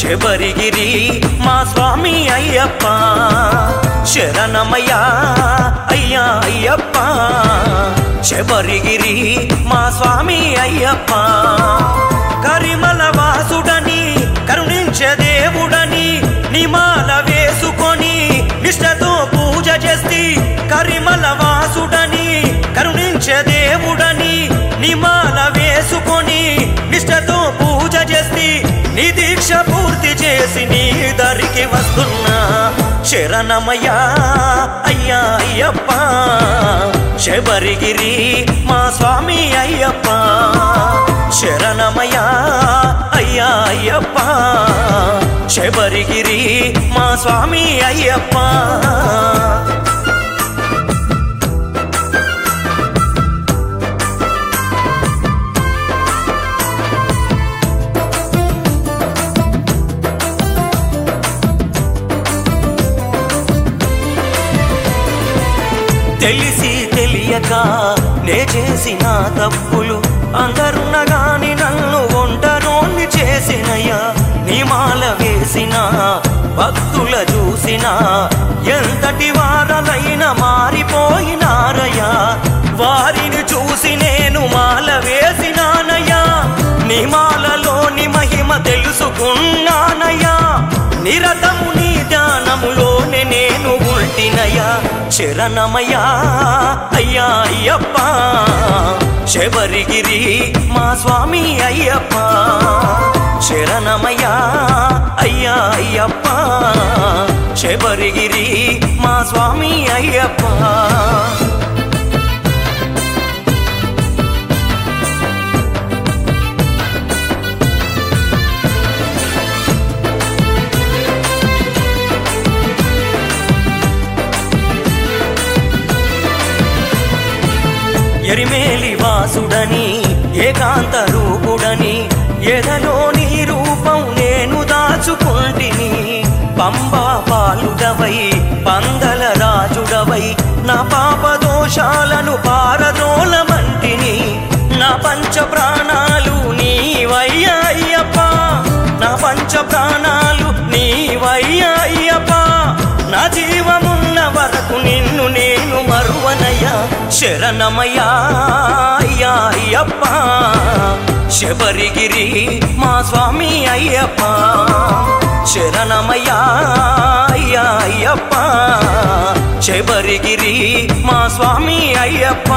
శబరిగిరి మా స్వామి అయ్యప్ప శరణమయ్యా అయ్యా అయ్యప్ప శబరిగిరి మా స్వామి అయ్యప్ప కరిమల వాసుడని కరుణించే దేవుడని నిమాల వేసుకొని నిష్టతో పూజ చేసి కరిమల వాసుడని కరుణించే దేవుడని నిమాల వేసుకొని నిష్టతో పూజ చేసి నీ దీక్ష పూర్తి చేసి నీ దరికి వస్తున్నా శరణమయ్యా అయ్యా అయ్యప్ప శబరిగిరి మా స్వామి అయ్యప్ప శరణమయ్యా అయ్యా అయ్యప్ప శబరిగిరి మా స్వామి అయ్యప్ప తెలిసి తెలియక నే చేసిన తప్పులు అందరున్నగాని నన్ను ఒంటరోని చేసినయ్యా నిమాల వేసిన భక్తుల చూసిన ఎంతటి వారలైన మారిపోయినారయ్యా వారిని చూసి నేను మాల వేసినానయ్యా నిమాలలోని మహిమ తెలుసుకున్నానయ్యా నిరతము నీ ధ్యానములోనే నేను ఉల్టినయ్యా శరణమయ్యా అయ్యా అయ్యప్ప శబరిగిరి మా స్వామి అయ్యప్ప శరణమయ్యా అయ్యా అయ్యప్ప శబరిగిరి మా స్వామి అయ్యప్ప ఎరిమేలి వాసుడని ఏకాంత రూపుడని ఎదలో నీ రూపం నేను దాచుకుంటిని పంబా పాలుడవై పందల రాజుడవై నా పాప దోషాలను పారదోలమంటిని నా పంచ ప్రాణాలు నీవయ్యా అయ్యప్ప నా పంచ ప్రాణాలు నీవయ్యా అయ్యప్ప నా జీవమున్న వరకు నిన్ను నేను మరువనయ్యా శరణమయ్యా అయ్యా అయ్యప్ప శబరిగిరి మా స్వామి అయ్యప్ప శరణమయ్యా అయ్యా అయ్యప్ప శబరిగిరి మా స్వామి అయ్యప్ప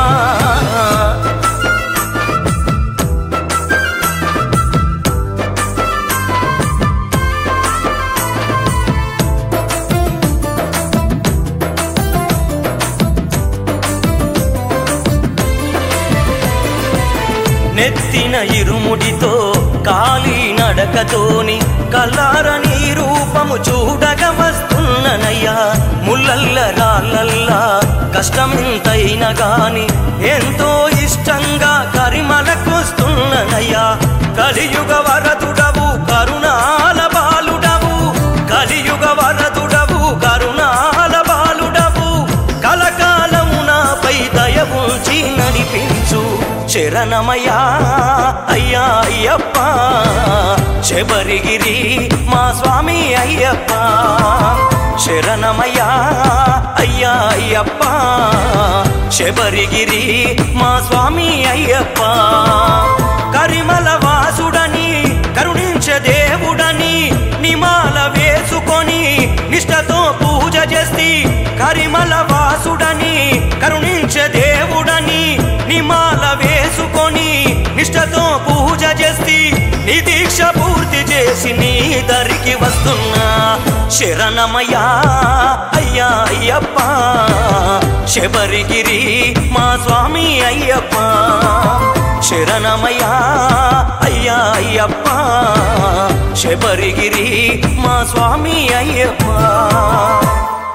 నెత్తిన ఇరుముడితో కాలి నడకతోని కల్లారని రూపము చూడగ వస్తున్ననయ్యా ముల్లల్ల రాళ్ళల్లా కష్టమెంతైనా గాని ఎంతో ఇష్టంగా కరిమలకొస్తున్ననయ్యా కలియుగ వరదుడవు కరుణాల బాలుడవు కలియుగ వరదుడవు కరుణాల బాలుడవు కలకాలము నాపై దయవుంచి నడిపించు శరణమయ్యా అయ్యా అయ్యప్ప శబరిగిరి మా స్వామి అయ్యప్ప శరణమయ్యా అయ్యా అయ్యప్ప శబరిగిరి మా స్వామి అయ్యప్ప కరిమల వాసుడని కరుణించే దేవుడని నిమాల వేసుకొని నిష్టతో పూజ చేసి కరిమల వాసుడని కరుణించే దేవుడని నిమాల వేసుకొని నిష్టతో పూజ చేసి నీ దీక్ష పూర్తి చేసి నీ దరికి వస్తున్నా శరణమయ్యా అయ్యా అయ్యప్ప శబరిగిరి మా స్వామి అయ్యప్ప శరణమయ్యా అయ్యా అయ్యప్ప శబరిగిరి మా స్వామి అయ్యప్ప